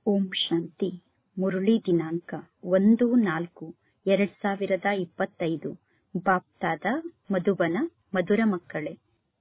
ಓಂ ಶಾಂತಿ ಮುರಳಿ ದಿನಾಂಕ ಒಂದು ನಾಲ್ಕು ಎರಡ್ ಸಾವಿರದ ಇಪ್ಪತ್ತೈದು ಬಾಪ್ತಾದ ಮಧುಬನ ಮಧುರ ಮಕ್ಕಳೇ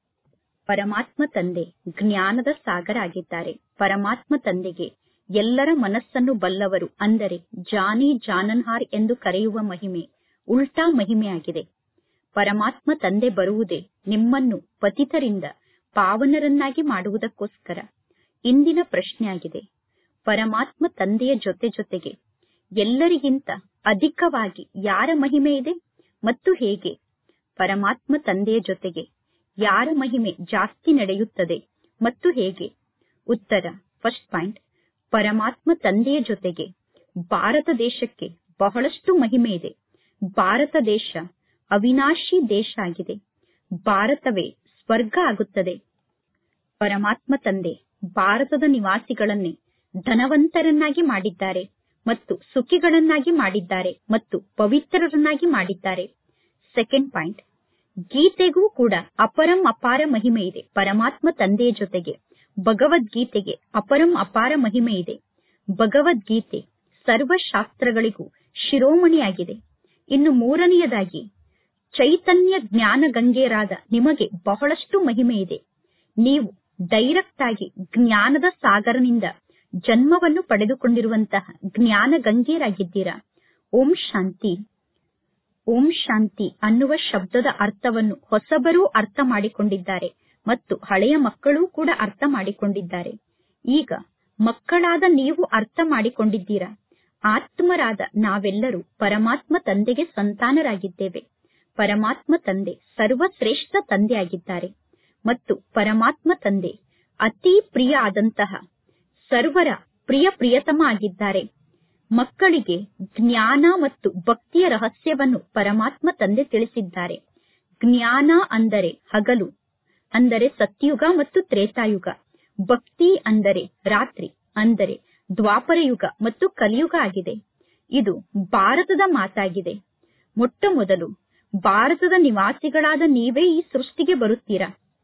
ಪರಮಾತ್ಮ ತಂದೆ ಜ್ಞಾನದ ಸಾಗರ ಆಗಿದ್ದಾರೆ ಪರಮಾತ್ಮ ತಂದೆಗೆ ಎಲ್ಲರ ಮನಸ್ಸನ್ನು ಬಲ್ಲವರು ಅಂದರೆ ಜಾನಿ ಜಾನನ್ಹಾರ್ ಎಂದು ಕರೆಯುವ ಮಹಿಮೆ ಉಲ್ಟಾ ಮಹಿಮೆಯಾಗಿದೆ ಪರಮಾತ್ಮ ತಂದೆ ಬರುವುದೇ ನಿಮ್ಮನ್ನು ಪತಿತರಿಂದ ಪಾವನರನ್ನಾಗಿ ಮಾಡುವುದಕ್ಕೋಸ್ಕರ ಇಂದಿನ ಪ್ರಶ್ನೆಯಾಗಿದೆ ಪರಮಾತ್ಮ ತಂದೆಯ ಜೊತೆ ಜೊತೆಗೆ ಎಲ್ಲರಿಗಿಂತ ಅಧಿಕವಾಗಿ ಯಾರ ಮಹಿಮೆ ಇದೆ ಮತ್ತು ಹೇಗೆ ಪರಮಾತ್ಮ ತಂದೆಯ ಜೊತೆಗೆ ಯಾರ ಮಹಿಮೆ ಜಾಸ್ತಿ ನಡೆಯುತ್ತದೆ ಮತ್ತು ಹೇಗೆ ಉತ್ತರ ಫಸ್ಟ್ ಪಾಯಿಂಟ್ ಪರಮಾತ್ಮ ತಂದೆಯ ಜೊತೆಗೆ ಭಾರತ ದೇಶಕ್ಕೆ ಬಹಳಷ್ಟು ಮಹಿಮೆ ಇದೆ ಭಾರತ ದೇಶ ಅವಿನಾಶಿ ದೇಶ ಆಗಿದೆ ಭಾರತವೇ ಸ್ವರ್ಗ ಆಗುತ್ತದೆ ಪರಮಾತ್ಮ ತಂದೆ ಭಾರತದ ನಿವಾಸಿಗಳನ್ನೇ ಧನವಂತರನ್ನಾಗಿ ಮಾಡಿದ್ದಾರೆ ಮತ್ತು ಸುಖಿಗಳನ್ನಾಗಿ ಮಾಡಿದ್ದಾರೆ ಮತ್ತು ಪವಿತ್ರರನ್ನಾಗಿ ಮಾಡಿದ್ದಾರೆ ಸೆಕೆಂಡ್ ಪಾಯಿಂಟ್ ಗೀತೆಗೂ ಕೂಡ ಅಪರಂ ಅಪಾರ ಮಹಿಮೆ ಇದೆ ಪರಮಾತ್ಮ ತಂದೆಯ ಜೊತೆಗೆ ಭಗವದ್ಗೀತೆಗೆ ಅಪರಂ ಅಪಾರ ಮಹಿಮೆ ಇದೆ ಭಗವದ್ಗೀತೆ ಸರ್ವಶಾಸ್ತ್ರಗಳಿಗೂ ಶಿರೋಮಣಿಯಾಗಿದೆ ಇನ್ನು ಮೂರನೆಯದಾಗಿ ಚೈತನ್ಯ ಜ್ಞಾನ ಗಂಗೆಯರಾದ ನಿಮಗೆ ಬಹಳಷ್ಟು ಮಹಿಮೆ ಇದೆ ನೀವು ಡೈರೆಕ್ಟ್ ಆಗಿ ಜ್ಞಾನದ ಸಾಗರನಿಂದ ಜನ್ಮವನ್ನು ಪಡೆದುಕೊಂಡಿರುವಂತಹ ಜ್ಞಾನ ಗಂಗೆಯರಾಗಿದ್ದೀರಾ ಓಂ ಶಾಂತಿ ಓಂ ಶಾಂತಿ ಅನ್ನುವ ಶಬ್ದದ ಅರ್ಥವನ್ನು ಹೊಸಬರೂ ಅರ್ಥ ಮಾಡಿಕೊಂಡಿದ್ದಾರೆ ಮತ್ತು ಹಳೆಯ ಮಕ್ಕಳೂ ಕೂಡ ಅರ್ಥ ಮಾಡಿಕೊಂಡಿದ್ದಾರೆ ಈಗ ಮಕ್ಕಳಾದ ನೀವು ಅರ್ಥ ಮಾಡಿಕೊಂಡಿದ್ದೀರಾ ಆತ್ಮರಾದ ನಾವೆಲ್ಲರೂ ಪರಮಾತ್ಮ ತಂದೆಗೆ ಸಂತಾನರಾಗಿದ್ದೇವೆ ಪರಮಾತ್ಮ ತಂದೆ ಸರ್ವಶ್ರೇಷ್ಠ ತಂದೆಯಾಗಿದ್ದಾರೆ ಮತ್ತು ಪರಮಾತ್ಮ ತಂದೆ ಅತಿ ಪ್ರಿಯ ಆದಂತಹ ಸರ್ವರ ಪ್ರಿಯ ಪ್ರಿಯತಮ ಆಗಿದ್ದಾರೆ ಮಕ್ಕಳಿಗೆ ಜ್ಞಾನ ಮತ್ತು ಭಕ್ತಿಯ ರಹಸ್ಯವನ್ನು ಪರಮಾತ್ಮ ತಂದೆ ತಿಳಿಸಿದ್ದಾರೆ ಜ್ಞಾನ ಅಂದರೆ ಹಗಲು ಅಂದರೆ ಸತ್ಯುಗ ಮತ್ತು ತ್ರೇತಾಯುಗ ಭಕ್ತಿ ಅಂದರೆ ರಾತ್ರಿ ಅಂದರೆ ದ್ವಾಪರ ಯುಗ ಮತ್ತು ಕಲಿಯುಗ ಆಗಿದೆ ಇದು ಭಾರತದ ಮಾತಾಗಿದೆ ಮೊಟ್ಟ ಮೊದಲು ಭಾರತದ ನಿವಾಸಿಗಳಾದ ನೀವೇ ಈ ಸೃಷ್ಟಿಗೆ ಬರುತ್ತೀರಾ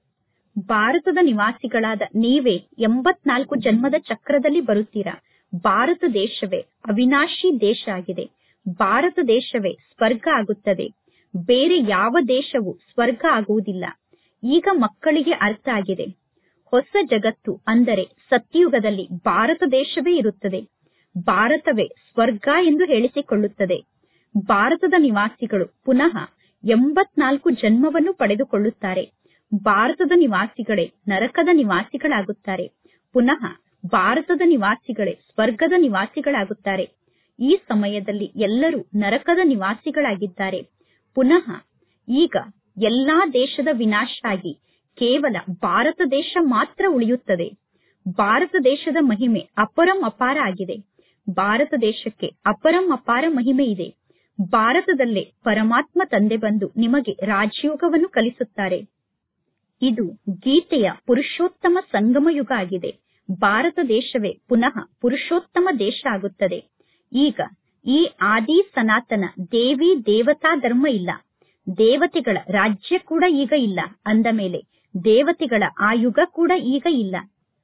ಭಾರತದ ನಿವಾಸಿಗಳಾದ ನೀವೇ ಎಂಬತ್ನಾಲ್ಕು ಜನ್ಮದ ಚಕ್ರದಲ್ಲಿ ಬರುತ್ತೀರಾ ಭಾರತ ದೇಶವೇ ಅವಿನಾಶಿ ದೇಶ ಆಗಿದೆ ಭಾರತ ದೇಶವೇ ಸ್ವರ್ಗ ಆಗುತ್ತದೆ ಬೇರೆ ಯಾವ ದೇಶವೂ ಸ್ವರ್ಗ ಆಗುವುದಿಲ್ಲ ಈಗ ಮಕ್ಕಳಿಗೆ ಅರ್ಥ ಆಗಿದೆ ಹೊಸ ಜಗತ್ತು ಅಂದರೆ ಸತ್ಯುಗದಲ್ಲಿ ಭಾರತ ದೇಶವೇ ಇರುತ್ತದೆ ಭಾರತವೇ ಸ್ವರ್ಗ ಎಂದು ಹೇಳಿಸಿಕೊಳ್ಳುತ್ತದೆ ಭಾರತದ ನಿವಾಸಿಗಳು ಪುನಃ ಎಂಬತ್ನಾಲ್ಕು ಜನ್ಮವನ್ನು ಪಡೆದುಕೊಳ್ಳುತ್ತಾರೆ ಭಾರತದ ನಿವಾಸಿಗಳೇ ನರಕದ ನಿವಾಸಿಗಳಾಗುತ್ತಾರೆ ಪುನಃ ಭಾರತದ ನಿವಾಸಿಗಳೇ ಸ್ವರ್ಗದ ನಿವಾಸಿಗಳಾಗುತ್ತಾರೆ ಈ ಸಮಯದಲ್ಲಿ ಎಲ್ಲರೂ ನರಕದ ನಿವಾಸಿಗಳಾಗಿದ್ದಾರೆ ಪುನಃ ಈಗ ಎಲ್ಲಾ ದೇಶದ ವಿನಾಶ ಆಗಿ ಕೇವಲ ಭಾರತ ದೇಶ ಮಾತ್ರ ಉಳಿಯುತ್ತದೆ ಭಾರತ ದೇಶದ ಮಹಿಮೆ ಅಪರಂ ಅಪಾರ ಆಗಿದೆ ಭಾರತ ದೇಶಕ್ಕೆ ಅಪರಂ ಅಪಾರ ಮಹಿಮೆ ಇದೆ ಭಾರತದಲ್ಲೇ ಪರಮಾತ್ಮ ತಂದೆ ಬಂದು ನಿಮಗೆ ರಾಜಯೋಗವನ್ನು ಕಲಿಸುತ್ತಾರೆ ಇದು ಗೀತೆಯ ಪುರುಷೋತ್ತಮ ಸಂಗಮ ಯುಗ ಆಗಿದೆ ಭಾರತ ದೇಶವೇ ಪುನಃ ಪುರುಷೋತ್ತಮ ದೇಶ ಆಗುತ್ತದೆ ಈಗ ಈ ಆದಿ ಸನಾತನ ದೇವಿ ದೇವತಾ ಧರ್ಮ ಇಲ್ಲ ದೇವತೆಗಳ ರಾಜ್ಯ ಕೂಡ ಈಗ ಇಲ್ಲ ಅಂದ ಮೇಲೆ ದೇವತೆಗಳ ಆ ಯುಗ ಕೂಡ ಈಗ ಇಲ್ಲ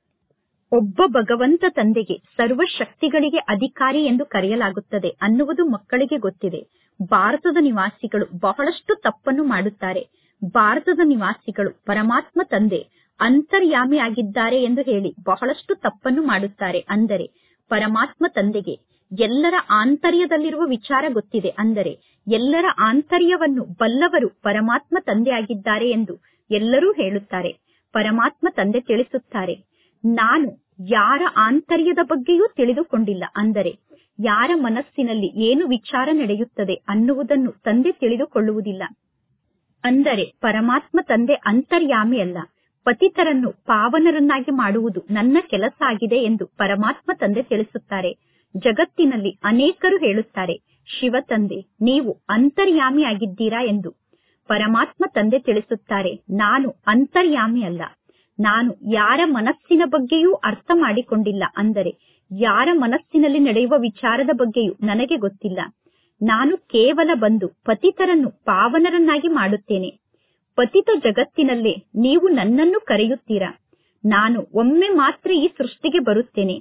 ಒಬ್ಬ ಭಗವಂತ ತಂದೆಗೆ ಸರ್ವ ಶಕ್ತಿಗಳಿಗೆ ಅಧಿಕಾರಿ ಎಂದು ಕರೆಯಲಾಗುತ್ತದೆ ಅನ್ನುವುದು ಮಕ್ಕಳಿಗೆ ಗೊತ್ತಿದೆ ಭಾರತದ ನಿವಾಸಿಗಳು ಬಹಳಷ್ಟು ತಪ್ಪನ್ನು ಮಾಡುತ್ತಾರೆ ಭಾರತದ ನಿವಾಸಿಗಳು ಪರಮಾತ್ಮ ತಂದೆ ಅಂತರ್ಯಾಮಿ ಆಗಿದ್ದಾರೆ ಎಂದು ಹೇಳಿ ಬಹಳಷ್ಟು ತಪ್ಪನ್ನು ಮಾಡುತ್ತಾರೆ ಅಂದರೆ ಪರಮಾತ್ಮ ತಂದೆಗೆ ಎಲ್ಲರ ಆಂತರ್ಯದಲ್ಲಿರುವ ವಿಚಾರ ಗೊತ್ತಿದೆ ಅಂದರೆ ಎಲ್ಲರ ಆಂತರ್ಯವನ್ನು ಬಲ್ಲವರು ಪರಮಾತ್ಮ ತಂದೆ ಆಗಿದ್ದಾರೆ ಎಂದು ಎಲ್ಲರೂ ಹೇಳುತ್ತಾರೆ ಪರಮಾತ್ಮ ತಂದೆ ತಿಳಿಸುತ್ತಾರೆ ನಾನು ಯಾರ ಆಂತರ್ಯದ ಬಗ್ಗೆಯೂ ತಿಳಿದುಕೊಂಡಿಲ್ಲ ಅಂದರೆ ಯಾರ ಮನಸ್ಸಿನಲ್ಲಿ ಏನು ವಿಚಾರ ನಡೆಯುತ್ತದೆ ಅನ್ನುವುದನ್ನು ತಂದೆ ತಿಳಿದುಕೊಳ್ಳುವುದಿಲ್ಲ ಅಂದರೆ ಪರಮಾತ್ಮ ತಂದೆ ಅಂತರ್ಯಾಮಿ ಅಲ್ಲ ಪತಿತರನ್ನು ಪಾವನರನ್ನಾಗಿ ಮಾಡುವುದು ನನ್ನ ಕೆಲಸ ಆಗಿದೆ ಎಂದು ಪರಮಾತ್ಮ ತಂದೆ ತಿಳಿಸುತ್ತಾರೆ ಜಗತ್ತಿನಲ್ಲಿ ಅನೇಕರು ಹೇಳುತ್ತಾರೆ ಶಿವ ತಂದೆ ನೀವು ಅಂತರ್ಯಾಮಿ ಆಗಿದ್ದೀರಾ ಎಂದು ಪರಮಾತ್ಮ ತಂದೆ ತಿಳಿಸುತ್ತಾರೆ ನಾನು ಅಂತರ್ಯಾಮಿ ಅಲ್ಲ ನಾನು ಯಾರ ಮನಸ್ಸಿನ ಬಗ್ಗೆಯೂ ಅರ್ಥ ಮಾಡಿಕೊಂಡಿಲ್ಲ ಅಂದರೆ ಯಾರ ಮನಸ್ಸಿನಲ್ಲಿ ನಡೆಯುವ ವಿಚಾರದ ಬಗ್ಗೆಯೂ ನನಗೆ ಗೊತ್ತಿಲ್ಲ ನಾನು ಕೇವಲ ಬಂದು ಪತಿತರನ್ನು ಪಾವನರನ್ನಾಗಿ ಮಾಡುತ್ತೇನೆ ಪತಿತ ಜಗತ್ತಿನಲ್ಲೇ ನೀವು ನನ್ನನ್ನು ಕರೆಯುತ್ತೀರಾ ನಾನು ಒಮ್ಮೆ ಮಾತ್ರ ಈ ಸೃಷ್ಟಿಗೆ ಬರುತ್ತೇನೆ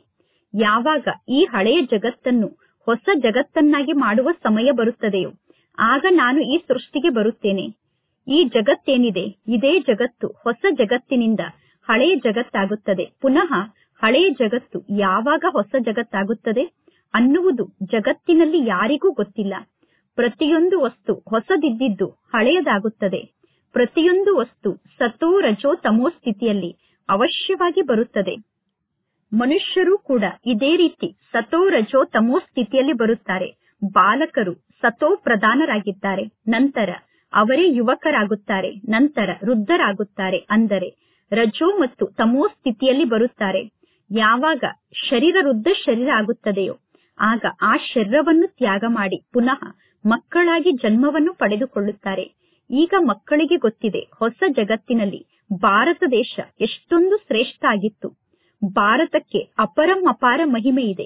ಯಾವಾಗ ಈ ಹಳೆಯ ಜಗತ್ತನ್ನು ಹೊಸ ಜಗತ್ತನ್ನಾಗಿ ಮಾಡುವ ಸಮಯ ಬರುತ್ತದೆಯೋ ಆಗ ನಾನು ಈ ಸೃಷ್ಟಿಗೆ ಬರುತ್ತೇನೆ ಈ ಜಗತ್ತೇನಿದೆ ಇದೇ ಜಗತ್ತು ಹೊಸ ಜಗತ್ತಿನಿಂದ ಹಳೆಯ ಜಗತ್ತಾಗುತ್ತದೆ ಪುನಃ ಹಳೆಯ ಜಗತ್ತು ಯಾವಾಗ ಹೊಸ ಜಗತ್ತಾಗುತ್ತದೆ ಅನ್ನುವುದು ಜಗತ್ತಿನಲ್ಲಿ ಯಾರಿಗೂ ಗೊತ್ತಿಲ್ಲ ಪ್ರತಿಯೊಂದು ವಸ್ತು ಹೊಸದಿದ್ದಿದ್ದು ಹಳೆಯದಾಗುತ್ತದೆ ಪ್ರತಿಯೊಂದು ವಸ್ತು ಸತೋ ರಜೋ ತಮೋ ಸ್ಥಿತಿಯಲ್ಲಿ ಅವಶ್ಯವಾಗಿ ಬರುತ್ತದೆ ಮನುಷ್ಯರು ಕೂಡ ಇದೇ ರೀತಿ ಸತೋ ರಜೋ ತಮೋ ಸ್ಥಿತಿಯಲ್ಲಿ ಬರುತ್ತಾರೆ ಬಾಲಕರು ಸತೋ ಪ್ರಧಾನರಾಗಿದ್ದಾರೆ ನಂತರ ಅವರೇ ಯುವಕರಾಗುತ್ತಾರೆ ನಂತರ ವೃದ್ಧರಾಗುತ್ತಾರೆ ಅಂದರೆ ರಜೋ ಮತ್ತು ತಮೋ ಸ್ಥಿತಿಯಲ್ಲಿ ಬರುತ್ತಾರೆ ಯಾವಾಗ ಶರೀರ ವೃದ್ಧ ಶರೀರ ಆಗುತ್ತದೆಯೋ ಆಗ ಆ ಶರೀರವನ್ನು ತ್ಯಾಗ ಮಾಡಿ ಪುನಃ ಮಕ್ಕಳಾಗಿ ಜನ್ಮವನ್ನು ಪಡೆದುಕೊಳ್ಳುತ್ತಾರೆ ಈಗ ಮಕ್ಕಳಿಗೆ ಗೊತ್ತಿದೆ ಹೊಸ ಜಗತ್ತಿನಲ್ಲಿ ಭಾರತ ದೇಶ ಎಷ್ಟೊಂದು ಶ್ರೇಷ್ಠ ಆಗಿತ್ತು ಭಾರತಕ್ಕೆ ಅಪರಂ ಅಪಾರ ಮಹಿಮೆ ಇದೆ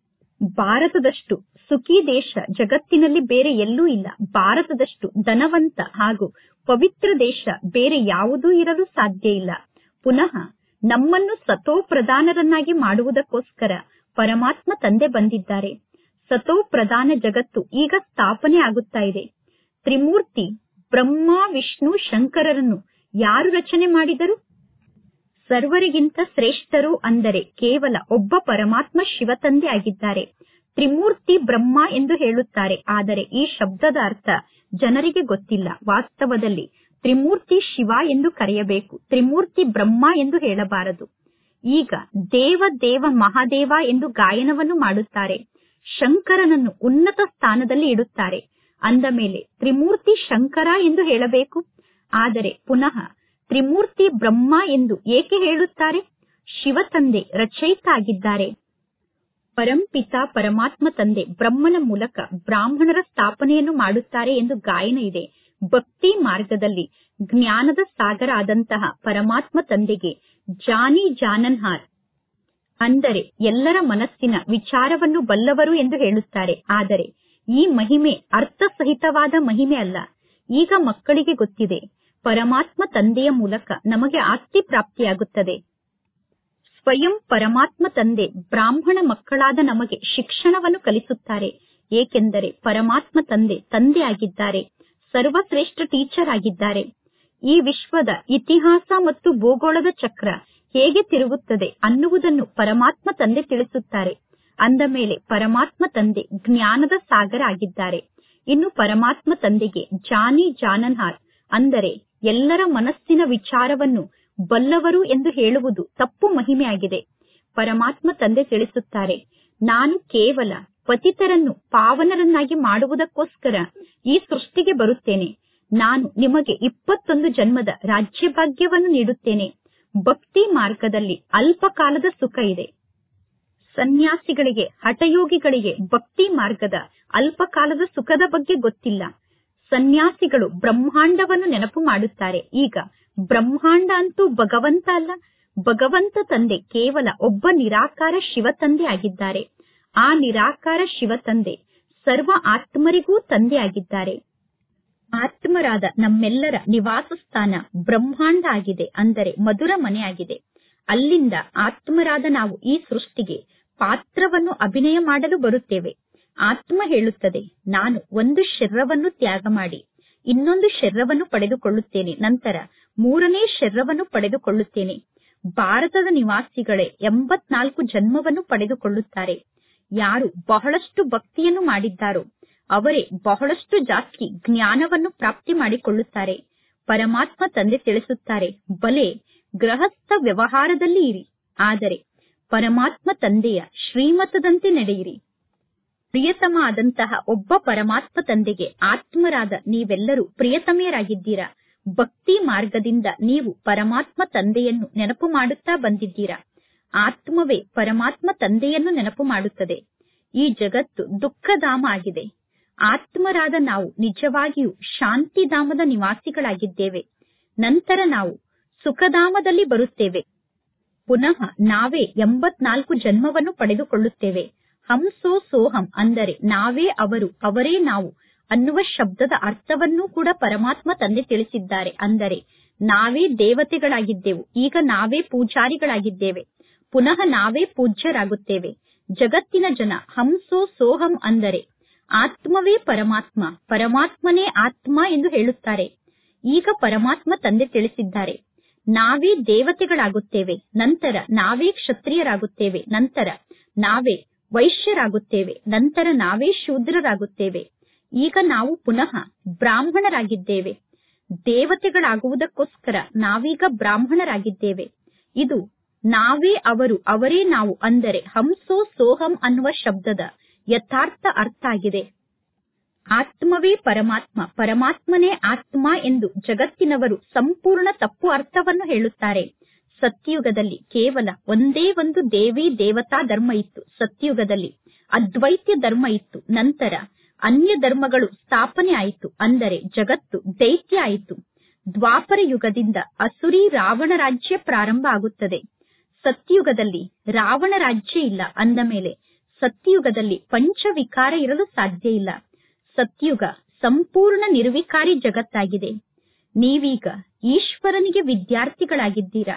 ಭಾರತದಷ್ಟು ಸುಖಿ ದೇಶ ಜಗತ್ತಿನಲ್ಲಿ ಬೇರೆ ಎಲ್ಲೂ ಇಲ್ಲ ಭಾರತದಷ್ಟು ಧನವಂತ ಹಾಗೂ ಪವಿತ್ರ ದೇಶ ಬೇರೆ ಯಾವುದೂ ಇರಲು ಸಾಧ್ಯ ಇಲ್ಲ ಪುನಃ ನಮ್ಮನ್ನು ಸತೋ ಪ್ರಧಾನರನ್ನಾಗಿ ಮಾಡುವುದಕ್ಕೋಸ್ಕರ ಪರಮಾತ್ಮ ತಂದೆ ಬಂದಿದ್ದಾರೆ ಸತೋ ಪ್ರಧಾನ ಜಗತ್ತು ಈಗ ಸ್ಥಾಪನೆ ಆಗುತ್ತಾ ಇದೆ ತ್ರಿಮೂರ್ತಿ ಬ್ರಹ್ಮ ವಿಷ್ಣು ಶಂಕರರನ್ನು ಯಾರು ರಚನೆ ಮಾಡಿದರು ಸರ್ವರಿಗಿಂತ ಶ್ರೇಷ್ಠರು ಅಂದರೆ ಕೇವಲ ಒಬ್ಬ ಪರಮಾತ್ಮ ಶಿವ ತಂದೆ ಆಗಿದ್ದಾರೆ ತ್ರಿಮೂರ್ತಿ ಬ್ರಹ್ಮ ಎಂದು ಹೇಳುತ್ತಾರೆ ಆದರೆ ಈ ಶಬ್ದದ ಅರ್ಥ ಜನರಿಗೆ ಗೊತ್ತಿಲ್ಲ ವಾಸ್ತವದಲ್ಲಿ ತ್ರಿಮೂರ್ತಿ ಶಿವ ಎಂದು ಕರೆಯಬೇಕು ತ್ರಿಮೂರ್ತಿ ಬ್ರಹ್ಮ ಎಂದು ಹೇಳಬಾರದು ಈಗ ದೇವ ದೇವ ಮಹಾದೇವ ಎಂದು ಗಾಯನವನ್ನು ಮಾಡುತ್ತಾರೆ ಶಂಕರನನ್ನು ಉನ್ನತ ಸ್ಥಾನದಲ್ಲಿ ಇಡುತ್ತಾರೆ ಅಂದ ಮೇಲೆ ತ್ರಿಮೂರ್ತಿ ಶಂಕರ ಎಂದು ಹೇಳಬೇಕು ಆದರೆ ಪುನಃ ತ್ರಿಮೂರ್ತಿ ಬ್ರಹ್ಮ ಎಂದು ಏಕೆ ಹೇಳುತ್ತಾರೆ ಶಿವ ತಂದೆ ರಚಯಿತ ಆಗಿದ್ದಾರೆ ಪರಂಪಿತ ಪರಮಾತ್ಮ ತಂದೆ ಬ್ರಹ್ಮನ ಮೂಲಕ ಬ್ರಾಹ್ಮಣರ ಸ್ಥಾಪನೆಯನ್ನು ಮಾಡುತ್ತಾರೆ ಎಂದು ಗಾಯನ ಇದೆ ಭಕ್ತಿ ಮಾರ್ಗದಲ್ಲಿ ಜ್ಞಾನದ ಸಾಗರ ಆದಂತಹ ಪರಮಾತ್ಮ ತಂದೆಗೆ ಜಾನಿ ಜಾನನ್ಹಾರ್ ಅಂದರೆ ಎಲ್ಲರ ಮನಸ್ಸಿನ ವಿಚಾರವನ್ನು ಬಲ್ಲವರು ಎಂದು ಹೇಳುತ್ತಾರೆ ಆದರೆ ಈ ಮಹಿಮೆ ಅರ್ಥಸಹಿತವಾದ ಮಹಿಮೆ ಅಲ್ಲ ಈಗ ಮಕ್ಕಳಿಗೆ ಗೊತ್ತಿದೆ ಪರಮಾತ್ಮ ತಂದೆಯ ಮೂಲಕ ನಮಗೆ ಆಸ್ತಿ ಪ್ರಾಪ್ತಿಯಾಗುತ್ತದೆ ಸ್ವಯಂ ಪರಮಾತ್ಮ ತಂದೆ ಬ್ರಾಹ್ಮಣ ಮಕ್ಕಳಾದ ನಮಗೆ ಶಿಕ್ಷಣವನ್ನು ಕಲಿಸುತ್ತಾರೆ ಏಕೆಂದರೆ ಪರಮಾತ್ಮ ತಂದೆ ತಂದೆ ಆಗಿದ್ದಾರೆ ಸರ್ವಶ್ರೇಷ್ಠ ಟೀಚರ್ ಆಗಿದ್ದಾರೆ ಈ ವಿಶ್ವದ ಇತಿಹಾಸ ಮತ್ತು ಭೂಗೋಳದ ಚಕ್ರ ಹೇಗೆ ತಿರುಗುತ್ತದೆ ಅನ್ನುವುದನ್ನು ಪರಮಾತ್ಮ ತಂದೆ ತಿಳಿಸುತ್ತಾರೆ ಅಂದ ಮೇಲೆ ಪರಮಾತ್ಮ ತಂದೆ ಜ್ಞಾನದ ಸಾಗರ ಆಗಿದ್ದಾರೆ ಇನ್ನು ಪರಮಾತ್ಮ ತಂದೆಗೆ ಜಾನಿ ಜಾನನ್ಹಾರ್ ಅಂದರೆ ಎಲ್ಲರ ಮನಸ್ಸಿನ ವಿಚಾರವನ್ನು ಬಲ್ಲವರು ಎಂದು ಹೇಳುವುದು ತಪ್ಪು ಮಹಿಮೆಯಾಗಿದೆ ಪರಮಾತ್ಮ ತಂದೆ ತಿಳಿಸುತ್ತಾರೆ ನಾನು ಕೇವಲ ಪತಿತರನ್ನು ಪಾವನರನ್ನಾಗಿ ಮಾಡುವುದಕ್ಕೋಸ್ಕರ ಈ ಸೃಷ್ಟಿಗೆ ಬರುತ್ತೇನೆ ನಾನು ನಿಮಗೆ ಇಪ್ಪತ್ತೊಂದು ಜನ್ಮದ ರಾಜ್ಯಭಾಗ್ಯವನ್ನು ನೀಡುತ್ತೇನೆ ಭಕ್ತಿ ಮಾರ್ಗದಲ್ಲಿ ಅಲ್ಪ ಕಾಲದ ಸುಖ ಇದೆ ಸನ್ಯಾಸಿಗಳಿಗೆ ಹಠಯೋಗಿಗಳಿಗೆ ಭಕ್ತಿ ಮಾರ್ಗದ ಅಲ್ಪ ಕಾಲದ ಸುಖದ ಬಗ್ಗೆ ಗೊತ್ತಿಲ್ಲ ಸನ್ಯಾಸಿಗಳು ಬ್ರಹ್ಮಾಂಡವನ್ನು ನೆನಪು ಮಾಡುತ್ತಾರೆ ಈಗ ಬ್ರಹ್ಮಾಂಡ ಅಂತೂ ಭಗವಂತ ಅಲ್ಲ ಭಗವಂತ ತಂದೆ ಕೇವಲ ಒಬ್ಬ ನಿರಾಕಾರ ಶಿವ ತಂದೆ ಆಗಿದ್ದಾರೆ ಆ ನಿರಾಕಾರ ಶಿವ ತಂದೆ ಸರ್ವ ಆತ್ಮರಿಗೂ ತಂದೆ ಆಗಿದ್ದಾರೆ ಆತ್ಮರಾದ ನಮ್ಮೆಲ್ಲರ ನಿವಾಸ ಸ್ಥಾನ ಬ್ರಹ್ಮಾಂಡ ಆಗಿದೆ ಅಂದರೆ ಮಧುರ ಮನೆಯಾಗಿದೆ ಅಲ್ಲಿಂದ ಆತ್ಮರಾದ ನಾವು ಈ ಸೃಷ್ಟಿಗೆ ಪಾತ್ರವನ್ನು ಅಭಿನಯ ಮಾಡಲು ಬರುತ್ತೇವೆ ಆತ್ಮ ಹೇಳುತ್ತದೆ ನಾನು ಒಂದು ಶರೀರವನ್ನು ತ್ಯಾಗ ಮಾಡಿ ಇನ್ನೊಂದು ಶರೀರವನ್ನು ಪಡೆದುಕೊಳ್ಳುತ್ತೇನೆ ನಂತರ ಮೂರನೇ ಶರೀರವನ್ನು ಪಡೆದುಕೊಳ್ಳುತ್ತೇನೆ ಭಾರತದ ನಿವಾಸಿಗಳೇ ಎಂಬತ್ನಾಲ್ಕು ಜನ್ಮವನ್ನು ಪಡೆದುಕೊಳ್ಳುತ್ತಾರೆ ಯಾರು ಬಹಳಷ್ಟು ಭಕ್ತಿಯನ್ನು ಮಾಡಿದ್ದಾರೋ ಅವರೇ ಬಹಳಷ್ಟು ಜಾಸ್ತಿ ಜ್ಞಾನವನ್ನು ಪ್ರಾಪ್ತಿ ಮಾಡಿಕೊಳ್ಳುತ್ತಾರೆ ಪರಮಾತ್ಮ ತಂದೆ ತಿಳಿಸುತ್ತಾರೆ ಬಲೆ ಗೃಹಸ್ಥ ವ್ಯವಹಾರದಲ್ಲಿ ಇರಿ ಆದರೆ ಪರಮಾತ್ಮ ತಂದೆಯ ಶ್ರೀಮತದಂತೆ ನಡೆಯಿರಿ ಪ್ರಿಯತಮ ಆದಂತಹ ಒಬ್ಬ ಪರಮಾತ್ಮ ತಂದೆಗೆ ಆತ್ಮರಾದ ನೀವೆಲ್ಲರೂ ಪ್ರಿಯತಮೆಯರಾಗಿದ್ದೀರಾ ಭಕ್ತಿ ಮಾರ್ಗದಿಂದ ನೀವು ಪರಮಾತ್ಮ ತಂದೆಯನ್ನು ನೆನಪು ಮಾಡುತ್ತಾ ಬಂದಿದ್ದೀರಾ ಆತ್ಮವೇ ಪರಮಾತ್ಮ ತಂದೆಯನ್ನು ನೆನಪು ಮಾಡುತ್ತದೆ ಈ ಜಗತ್ತು ದುಃಖಧಾಮ ಆಗಿದೆ ಆತ್ಮರಾದ ನಾವು ನಿಜವಾಗಿಯೂ ಶಾಂತಿಧಾಮದ ನಿವಾಸಿಗಳಾಗಿದ್ದೇವೆ ನಂತರ ನಾವು ಸುಖಧಾಮದಲ್ಲಿ ಬರುತ್ತೇವೆ ಪುನಃ ನಾವೇ ಎಂಬತ್ನಾಲ್ಕು ಜನ್ಮವನ್ನು ಪಡೆದುಕೊಳ್ಳುತ್ತೇವೆ ಹಂಸೋ ಸೋಹಂ ಅಂದರೆ ನಾವೇ ಅವರು ಅವರೇ ನಾವು ಅನ್ನುವ ಶಬ್ದದ ಅರ್ಥವನ್ನೂ ಕೂಡ ಪರಮಾತ್ಮ ತಂದೆ ತಿಳಿಸಿದ್ದಾರೆ ಅಂದರೆ ನಾವೇ ದೇವತೆಗಳಾಗಿದ್ದೆವು ಈಗ ನಾವೇ ಪೂಜಾರಿಗಳಾಗಿದ್ದೇವೆ ಪುನಃ ನಾವೇ ಪೂಜ್ಯರಾಗುತ್ತೇವೆ ಜಗತ್ತಿನ ಜನ ಹಂಸೋ ಸೋಹಂ ಅಂದರೆ ಆತ್ಮವೇ ಪರಮಾತ್ಮ ಪರಮಾತ್ಮನೇ ಆತ್ಮ ಎಂದು ಹೇಳುತ್ತಾರೆ ಈಗ ಪರಮಾತ್ಮ ತಂದೆ ತಿಳಿಸಿದ್ದಾರೆ ನಾವೇ ದೇವತೆಗಳಾಗುತ್ತೇವೆ ನಂತರ ನಾವೇ ಕ್ಷತ್ರಿಯರಾಗುತ್ತೇವೆ ನಂತರ ನಾವೇ ವೈಶ್ಯರಾಗುತ್ತೇವೆ ನಂತರ ನಾವೇ ಶೂದ್ರರಾಗುತ್ತೇವೆ ಈಗ ನಾವು ಪುನಃ ಬ್ರಾಹ್ಮಣರಾಗಿದ್ದೇವೆ ದೇವತೆಗಳಾಗುವುದಕ್ಕೋಸ್ಕರ ನಾವೀಗ ಬ್ರಾಹ್ಮಣರಾಗಿದ್ದೇವೆ ಇದು ನಾವೇ ಅವರು ಅವರೇ ನಾವು ಅಂದರೆ ಹಂಸೋ ಸೋಹಂ ಅನ್ನುವ ಶಬ್ದದ ಯಥಾರ್ಥ ಅರ್ಥ ಆಗಿದೆ ಆತ್ಮವೇ ಪರಮಾತ್ಮ ಪರಮಾತ್ಮನೇ ಆತ್ಮ ಎಂದು ಜಗತ್ತಿನವರು ಸಂಪೂರ್ಣ ತಪ್ಪು ಅರ್ಥವನ್ನು ಹೇಳುತ್ತಾರೆ ಸತ್ಯಯುಗದಲ್ಲಿ ಕೇವಲ ಒಂದೇ ಒಂದು ದೇವಿ ದೇವತಾ ಧರ್ಮ ಇತ್ತು ಸತ್ಯಯುಗದಲ್ಲಿ ಅದ್ವೈತ್ಯ ಧರ್ಮ ಇತ್ತು ನಂತರ ಅನ್ಯ ಧರ್ಮಗಳು ಸ್ಥಾಪನೆ ಆಯಿತು ಅಂದರೆ ಜಗತ್ತು ದೈತ್ಯ ಆಯಿತು ದ್ವಾಪರ ಯುಗದಿಂದ ಅಸುರಿ ರಾವಣ ರಾಜ್ಯ ಪ್ರಾರಂಭ ಆಗುತ್ತದೆ ಸತ್ಯಯುಗದಲ್ಲಿ ರಾವಣ ರಾಜ್ಯ ಇಲ್ಲ ಅಂದ ಮೇಲೆ ಸತ್ಯಯುಗದಲ್ಲಿ ಪಂಚವಿಕಾರ ಇರಲು ಸಾಧ್ಯ ಇಲ್ಲ ಸತ್ಯುಗ ಸಂಪೂರ್ಣ ನಿರ್ವಿಕಾರಿ ಜಗತ್ತಾಗಿದೆ ನೀವೀಗ ಈಶ್ವರನಿಗೆ ವಿದ್ಯಾರ್ಥಿಗಳಾಗಿದ್ದೀರಾ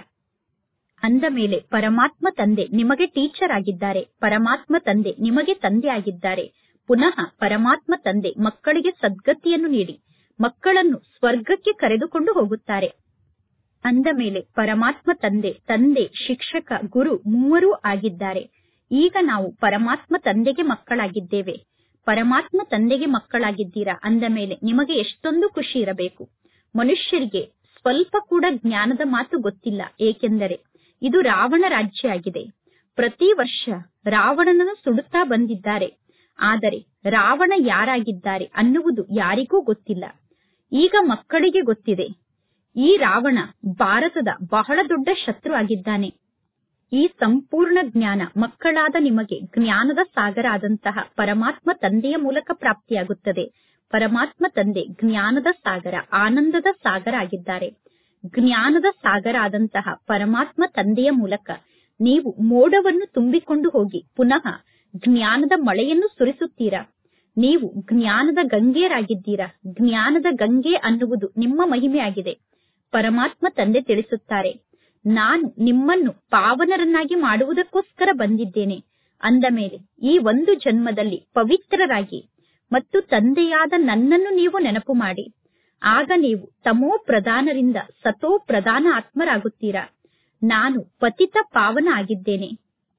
ಅಂದ ಮೇಲೆ ಪರಮಾತ್ಮ ತಂದೆ ನಿಮಗೆ ಟೀಚರ್ ಆಗಿದ್ದಾರೆ ಪರಮಾತ್ಮ ತಂದೆ ನಿಮಗೆ ತಂದೆ ಆಗಿದ್ದಾರೆ ಪುನಃ ಪರಮಾತ್ಮ ತಂದೆ ಮಕ್ಕಳಿಗೆ ಸದ್ಗತಿಯನ್ನು ನೀಡಿ ಮಕ್ಕಳನ್ನು ಸ್ವರ್ಗಕ್ಕೆ ಕರೆದುಕೊಂಡು ಹೋಗುತ್ತಾರೆ ಅಂದ ಮೇಲೆ ಪರಮಾತ್ಮ ತಂದೆ ತಂದೆ ಶಿಕ್ಷಕ ಗುರು ಮೂವರೂ ಆಗಿದ್ದಾರೆ ಈಗ ನಾವು ಪರಮಾತ್ಮ ತಂದೆಗೆ ಮಕ್ಕಳಾಗಿದ್ದೇವೆ ಪರಮಾತ್ಮ ತಂದೆಗೆ ಮಕ್ಕಳಾಗಿದ್ದೀರಾ ಅಂದ ಮೇಲೆ ನಿಮಗೆ ಎಷ್ಟೊಂದು ಖುಷಿ ಇರಬೇಕು ಮನುಷ್ಯರಿಗೆ ಸ್ವಲ್ಪ ಕೂಡ ಜ್ಞಾನದ ಮಾತು ಗೊತ್ತಿಲ್ಲ ಏಕೆಂದರೆ ಇದು ರಾವಣ ರಾಜ್ಯ ಆಗಿದೆ ಪ್ರತಿ ವರ್ಷ ರಾವಣನನ್ನು ಸುಡುತ್ತಾ ಬಂದಿದ್ದಾರೆ ಆದರೆ ರಾವಣ ಯಾರಾಗಿದ್ದಾರೆ ಅನ್ನುವುದು ಯಾರಿಗೂ ಗೊತ್ತಿಲ್ಲ ಈಗ ಮಕ್ಕಳಿಗೆ ಗೊತ್ತಿದೆ ಈ ರಾವಣ ಭಾರತದ ಬಹಳ ದೊಡ್ಡ ಶತ್ರು ಆಗಿದ್ದಾನೆ ಈ ಸಂಪೂರ್ಣ ಜ್ಞಾನ ಮಕ್ಕಳಾದ ನಿಮಗೆ ಜ್ಞಾನದ ಸಾಗರ ಆದಂತಹ ಪರಮಾತ್ಮ ತಂದೆಯ ಮೂಲಕ ಪ್ರಾಪ್ತಿಯಾಗುತ್ತದೆ ಪರಮಾತ್ಮ ತಂದೆ ಜ್ಞಾನದ ಸಾಗರ ಆನಂದದ ಸಾಗರ ಆಗಿದ್ದಾರೆ ಜ್ಞಾನದ ಸಾಗರ ಆದಂತಹ ಪರಮಾತ್ಮ ತಂದೆಯ ಮೂಲಕ ನೀವು ಮೋಡವನ್ನು ತುಂಬಿಕೊಂಡು ಹೋಗಿ ಪುನಃ ಜ್ಞಾನದ ಮಳೆಯನ್ನು ಸುರಿಸುತ್ತೀರಾ ನೀವು ಜ್ಞಾನದ ಗಂಗೆಯರಾಗಿದ್ದೀರಾ ಜ್ಞಾನದ ಗಂಗೆ ಅನ್ನುವುದು ನಿಮ್ಮ ಮಹಿಮೆಯಾಗಿದೆ ಪರಮಾತ್ಮ ತಂದೆ ತಿಳಿಸುತ್ತಾರೆ ನಾನು ನಿಮ್ಮನ್ನು ಪಾವನರನ್ನಾಗಿ ಮಾಡುವುದಕ್ಕೋಸ್ಕರ ಬಂದಿದ್ದೇನೆ ಅಂದ ಮೇಲೆ ಈ ಒಂದು ಜನ್ಮದಲ್ಲಿ ಪವಿತ್ರರಾಗಿ ಮತ್ತು ತಂದೆಯಾದ ನನ್ನನ್ನು ನೀವು ನೆನಪು ಮಾಡಿ ಆಗ ನೀವು ತಮೋ ಪ್ರಧಾನರಿಂದ ಸತೋ ಪ್ರಧಾನ ಆತ್ಮರಾಗುತ್ತೀರಾ ನಾನು ಪತಿತ ಪಾವನ ಆಗಿದ್ದೇನೆ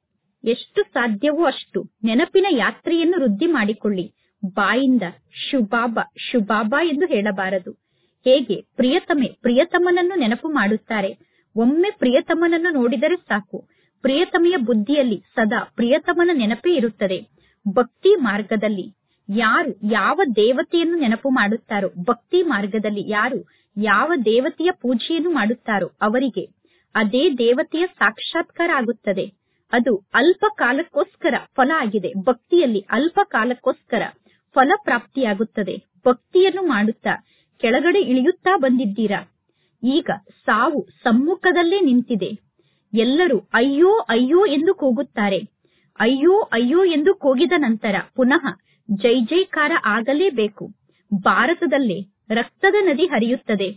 ಎಷ್ಟು ಸಾಧ್ಯವೋ ಅಷ್ಟು ನೆನಪಿನ ಯಾತ್ರೆಯನ್ನು ವೃದ್ಧಿ ಮಾಡಿಕೊಳ್ಳಿ ಬಾಯಿಂದ ಶುಭಾಬ ಶುಭಾಬ ಎಂದು ಹೇಳಬಾರದು ಹೇಗೆ ಪ್ರಿಯತಮೆ ಪ್ರಿಯತಮನನ್ನು ನೆನಪು ಮಾಡುತ್ತಾರೆ ಒಮ್ಮೆ ಪ್ರಿಯತಮನನ್ನು ನೋಡಿದರೆ ಸಾಕು ಪ್ರಿಯತಮೆಯ ಬುದ್ಧಿಯಲ್ಲಿ ಸದಾ ಪ್ರಿಯತಮನ ನೆನಪೇ ಇರುತ್ತದೆ ಭಕ್ತಿ ಮಾರ್ಗದಲ್ಲಿ ಯಾರು ಯಾವ ದೇವತೆಯನ್ನು ನೆನಪು ಮಾಡುತ್ತಾರೋ ಭಕ್ತಿ ಮಾರ್ಗದಲ್ಲಿ ಯಾರು ಯಾವ ದೇವತೆಯ ಪೂಜೆಯನ್ನು ಮಾಡುತ್ತಾರೋ ಅವರಿಗೆ ಅದೇ ದೇವತೆಯ ಸಾಕ್ಷಾತ್ಕಾರ ಆಗುತ್ತದೆ ಅದು ಅಲ್ಪ ಕಾಲಕ್ಕೋಸ್ಕರ ಫಲ ಆಗಿದೆ ಭಕ್ತಿಯಲ್ಲಿ ಅಲ್ಪ ಕಾಲಕ್ಕೋಸ್ಕರ ಫಲ ಪ್ರಾಪ್ತಿಯಾಗುತ್ತದೆ ಭಕ್ತಿಯನ್ನು ಮಾಡುತ್ತಾ ಕೆಳಗಡೆ ಇಳಿಯುತ್ತಾ ಬಂದಿದ್ದೀರಾ ಈಗ ಸಾವು ಸಮ್ಮುಖದಲ್ಲೇ ನಿಂತಿದೆ ಎಲ್ಲರೂ ಅಯ್ಯೋ ಅಯ್ಯೋ ಎಂದು ಕೂಗುತ್ತಾರೆ ಅಯ್ಯೋ ಅಯ್ಯೋ ಎಂದು ಕೂಗಿದ ನಂತರ ಪುನಃ ಜೈ ಜೈಕಾರ ಆಗಲೇಬೇಕು ಭಾರತದಲ್ಲೇ ರಕ್ತದ ನದಿ ಹರಿಯುತ್ತದೆ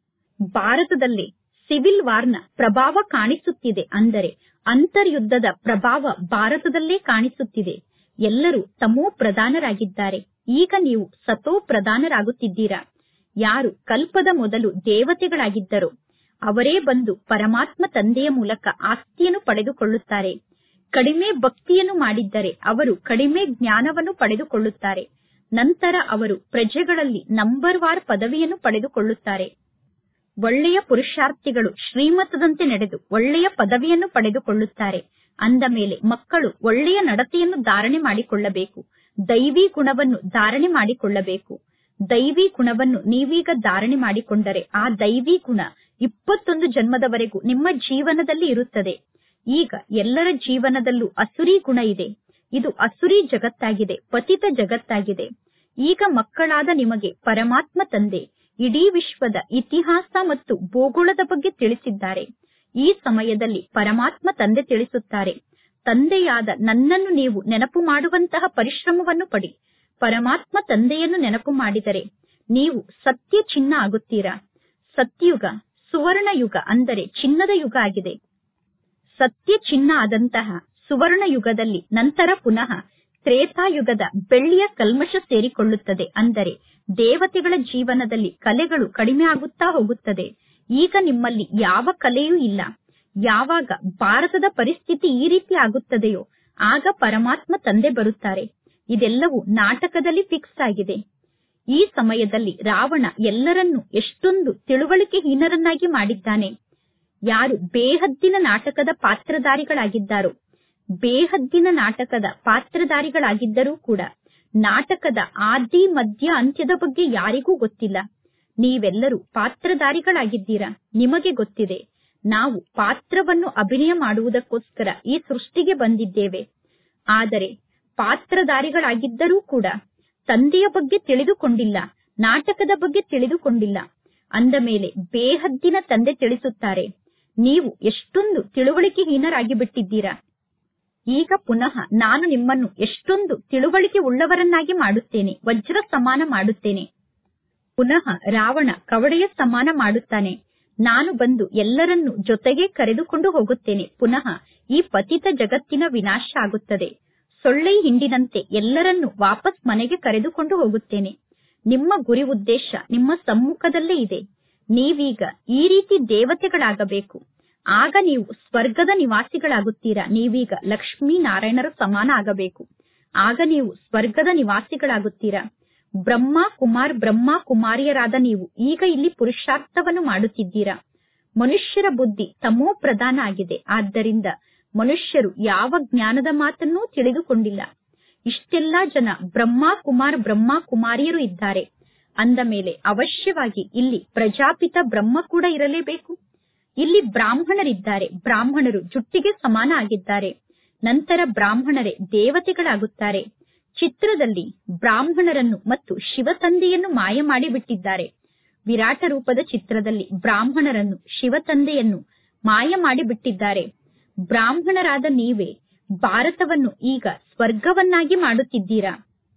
ಭಾರತದಲ್ಲಿ ಸಿವಿಲ್ ವಾರ್ನ ಪ್ರಭಾವ ಕಾಣಿಸುತ್ತಿದೆ ಅಂದರೆ ಅಂತರ್ಯುದ್ಧದ ಪ್ರಭಾವ ಭಾರತದಲ್ಲೇ ಕಾಣಿಸುತ್ತಿದೆ ಎಲ್ಲರೂ ತಮೋ ಪ್ರಧಾನರಾಗಿದ್ದಾರೆ ಈಗ ನೀವು ಸತೋ ಪ್ರಧಾನರಾಗುತ್ತಿದ್ದೀರಾ ಯಾರು ಕಲ್ಪದ ಮೊದಲು ದೇವತೆಗಳಾಗಿದ್ದರೋ ಅವರೇ ಬಂದು ಪರಮಾತ್ಮ ತಂದೆಯ ಮೂಲಕ ಆಸ್ತಿಯನ್ನು ಪಡೆದುಕೊಳ್ಳುತ್ತಾರೆ ಕಡಿಮೆ ಭಕ್ತಿಯನ್ನು ಮಾಡಿದ್ದರೆ ಅವರು ಕಡಿಮೆ ಜ್ಞಾನವನ್ನು ಪಡೆದುಕೊಳ್ಳುತ್ತಾರೆ ನಂತರ ಅವರು ಪ್ರಜೆಗಳಲ್ಲಿ ನಂಬರ್ ವಾರ್ ಪದವಿಯನ್ನು ಪಡೆದುಕೊಳ್ಳುತ್ತಾರೆ ಒಳ್ಳೆಯ ಪುರುಷಾರ್ಥಿಗಳು ಶ್ರೀಮತದಂತೆ ನಡೆದು ಒಳ್ಳೆಯ ಪದವಿಯನ್ನು ಪಡೆದುಕೊಳ್ಳುತ್ತಾರೆ ಅಂದ ಮೇಲೆ ಮಕ್ಕಳು ಒಳ್ಳೆಯ ನಡತೆಯನ್ನು ಧಾರಣೆ ಮಾಡಿಕೊಳ್ಳಬೇಕು ದೈವಿ ಗುಣವನ್ನು ಧಾರಣೆ ಮಾಡಿಕೊಳ್ಳಬೇಕು ದೈವಿ ಗುಣವನ್ನು ನೀವೀಗ ಧಾರಣೆ ಮಾಡಿಕೊಂಡರೆ ಆ ದೈವಿ ಗುಣ ಇಪ್ಪತ್ತೊಂದು ಜನ್ಮದವರೆಗೂ ನಿಮ್ಮ ಜೀವನದಲ್ಲಿ ಇರುತ್ತದೆ ಈಗ ಎಲ್ಲರ ಜೀವನದಲ್ಲೂ ಅಸುರಿ ಗುಣ ಇದೆ ಇದು ಅಸುರಿ ಜಗತ್ತಾಗಿದೆ ಪತಿತ ಜಗತ್ತಾಗಿದೆ ಈಗ ಮಕ್ಕಳಾದ ನಿಮಗೆ ಪರಮಾತ್ಮ ತಂದೆ ಇಡೀ ವಿಶ್ವದ ಇತಿಹಾಸ ಮತ್ತು ಭೂಗೋಳದ ಬಗ್ಗೆ ತಿಳಿಸಿದ್ದಾರೆ ಈ ಸಮಯದಲ್ಲಿ ಪರಮಾತ್ಮ ತಂದೆ ತಿಳಿಸುತ್ತಾರೆ ತಂದೆಯಾದ ನನ್ನನ್ನು ನೀವು ನೆನಪು ಮಾಡುವಂತಹ ಪರಿಶ್ರಮವನ್ನು ಪಡಿ ಪರಮಾತ್ಮ ತಂದೆಯನ್ನು ನೆನಪು ಮಾಡಿದರೆ ನೀವು ಸತ್ಯ ಚಿನ್ನ ಆಗುತ್ತೀರಾ ಸತ್ಯುಗ ಸುವರ್ಣ ಯುಗ ಅಂದರೆ ಚಿನ್ನದ ಯುಗ ಆಗಿದೆ ಸತ್ಯ ಚಿನ್ನ ಆದಂತಹ ಸುವರ್ಣ ಯುಗದಲ್ಲಿ ನಂತರ ಪುನಃ ತ್ರೇತಾಯುಗದ ಬೆಳ್ಳಿಯ ಕಲ್ಮಶ ಸೇರಿಕೊಳ್ಳುತ್ತದೆ ಅಂದರೆ ದೇವತೆಗಳ ಜೀವನದಲ್ಲಿ ಕಲೆಗಳು ಕಡಿಮೆ ಆಗುತ್ತಾ ಹೋಗುತ್ತದೆ ಈಗ ನಿಮ್ಮಲ್ಲಿ ಯಾವ ಕಲೆಯೂ ಇಲ್ಲ ಯಾವಾಗ ಭಾರತದ ಪರಿಸ್ಥಿತಿ ಈ ರೀತಿ ಆಗುತ್ತದೆಯೋ ಆಗ ಪರಮಾತ್ಮ ತಂದೆ ಬರುತ್ತಾರೆ ಇದೆಲ್ಲವೂ ನಾಟಕದಲ್ಲಿ ಫಿಕ್ಸ್ ಆಗಿದೆ ಈ ಸಮಯದಲ್ಲಿ ರಾವಣ ಎಲ್ಲರನ್ನೂ ಎಷ್ಟೊಂದು ತಿಳುವಳಿಕೆಹೀನರನ್ನಾಗಿ ಮಾಡಿದ್ದಾನೆ ಯಾರು ಬೇಹದ್ದಿನ ನಾಟಕದ ಪಾತ್ರಧಾರಿಗಳಾಗಿದ್ದಾರೋ ಬೇಹದ್ದಿನ ನಾಟಕದ ಪಾತ್ರಧಾರಿಗಳಾಗಿದ್ದರೂ ಕೂಡ ನಾಟಕದ ಆದಿ ಮಧ್ಯ ಅಂತ್ಯದ ಬಗ್ಗೆ ಯಾರಿಗೂ ಗೊತ್ತಿಲ್ಲ ನೀವೆಲ್ಲರೂ ಪಾತ್ರಧಾರಿಗಳಾಗಿದ್ದೀರಾ ನಿಮಗೆ ಗೊತ್ತಿದೆ ನಾವು ಪಾತ್ರವನ್ನು ಅಭಿನಯ ಮಾಡುವುದಕ್ಕೋಸ್ಕರ ಈ ಸೃಷ್ಟಿಗೆ ಬಂದಿದ್ದೇವೆ ಆದರೆ ಪಾತ್ರಧಾರಿಗಳಾಗಿದ್ದರೂ ಕೂಡ ತಂದೆಯ ಬಗ್ಗೆ ತಿಳಿದುಕೊಂಡಿಲ್ಲ ನಾಟಕದ ಬಗ್ಗೆ ತಿಳಿದುಕೊಂಡಿಲ್ಲ ಅಂದ ಮೇಲೆ ಬೇಹದ್ದಿನ ತಂದೆ ತಿಳಿಸುತ್ತಾರೆ ನೀವು ಎಷ್ಟೊಂದು ತಿಳುವಳಿಕೆಹೀನರಾಗಿ ಬಿಟ್ಟಿದ್ದೀರಾ ಈಗ ಪುನಃ ನಾನು ನಿಮ್ಮನ್ನು ಎಷ್ಟೊಂದು ತಿಳುವಳಿಕೆ ಉಳ್ಳವರನ್ನಾಗಿ ಮಾಡುತ್ತೇನೆ ವಜ್ರ ಸಮಾನ ಮಾಡುತ್ತೇನೆ ಪುನಃ ರಾವಣ ಕವಡೆಯ ಸಮಾನ ಮಾಡುತ್ತಾನೆ ನಾನು ಬಂದು ಎಲ್ಲರನ್ನೂ ಜೊತೆಗೆ ಕರೆದುಕೊಂಡು ಹೋಗುತ್ತೇನೆ ಪುನಃ ಈ ಪತಿತ ಜಗತ್ತಿನ ವಿನಾಶ ಆಗುತ್ತದೆ ಸೊಳ್ಳೆ ಹಿಂಡಿನಂತೆ ಎಲ್ಲರನ್ನೂ ವಾಪಸ್ ಮನೆಗೆ ಕರೆದುಕೊಂಡು ಹೋಗುತ್ತೇನೆ ನಿಮ್ಮ ಗುರಿ ಉದ್ದೇಶ ನಿಮ್ಮ ಸಮ್ಮುಖದಲ್ಲೇ ಇದೆ ನೀವೀಗ ಈ ರೀತಿ ದೇವತೆಗಳಾಗಬೇಕು ಆಗ ನೀವು ಸ್ವರ್ಗದ ನಿವಾಸಿಗಳಾಗುತ್ತೀರಾ ನೀವೀಗ ಲಕ್ಷ್ಮೀ ನಾರಾಯಣರ ಸಮಾನ ಆಗಬೇಕು ಆಗ ನೀವು ಸ್ವರ್ಗದ ನಿವಾಸಿಗಳಾಗುತ್ತೀರಾ ಬ್ರಹ್ಮ ಕುಮಾರ್ ಬ್ರಹ್ಮ ಕುಮಾರಿಯರಾದ ನೀವು ಈಗ ಇಲ್ಲಿ ಪುರುಷಾರ್ಥವನ್ನು ಮಾಡುತ್ತಿದ್ದೀರಾ ಮನುಷ್ಯರ ಬುದ್ಧಿ ತಮೋ ಪ್ರಧಾನ ಆಗಿದೆ ಆದ್ದರಿಂದ ಮನುಷ್ಯರು ಯಾವ ಜ್ಞಾನದ ಮಾತನ್ನೂ ತಿಳಿದುಕೊಂಡಿಲ್ಲ ಇಷ್ಟೆಲ್ಲಾ ಜನ ಬ್ರಹ್ಮ ಕುಮಾರ್ ಬ್ರಹ್ಮ ಕುಮಾರಿಯರು ಇದ್ದಾರೆ ಅಂದ ಮೇಲೆ ಅವಶ್ಯವಾಗಿ ಇಲ್ಲಿ ಪ್ರಜಾಪಿತ ಬ್ರಹ್ಮ ಕೂಡ ಇರಲೇಬೇಕು ಇಲ್ಲಿ ಬ್ರಾಹ್ಮಣರಿದ್ದಾರೆ ಬ್ರಾಹ್ಮಣರು ಜುಟ್ಟಿಗೆ ಸಮಾನ ಆಗಿದ್ದಾರೆ ನಂತರ ಬ್ರಾಹ್ಮಣರೇ ದೇವತೆಗಳಾಗುತ್ತಾರೆ ಚಿತ್ರದಲ್ಲಿ ಬ್ರಾಹ್ಮಣರನ್ನು ಮತ್ತು ಶಿವತಂದೆಯನ್ನು ಮಾಯ ಮಾಡಿಬಿಟ್ಟಿದ್ದಾರೆ ವಿರಾಟ ರೂಪದ ಚಿತ್ರದಲ್ಲಿ ಬ್ರಾಹ್ಮಣರನ್ನು ಶಿವತಂದೆಯನ್ನು ಮಾಯ ಮಾಡಿಬಿಟ್ಟಿದ್ದಾರೆ ಬ್ರಾಹ್ಮಣರಾದ ನೀವೇ ಭಾರತವನ್ನು ಈಗ ಸ್ವರ್ಗವನ್ನಾಗಿ ಮಾಡುತ್ತಿದ್ದೀರಾ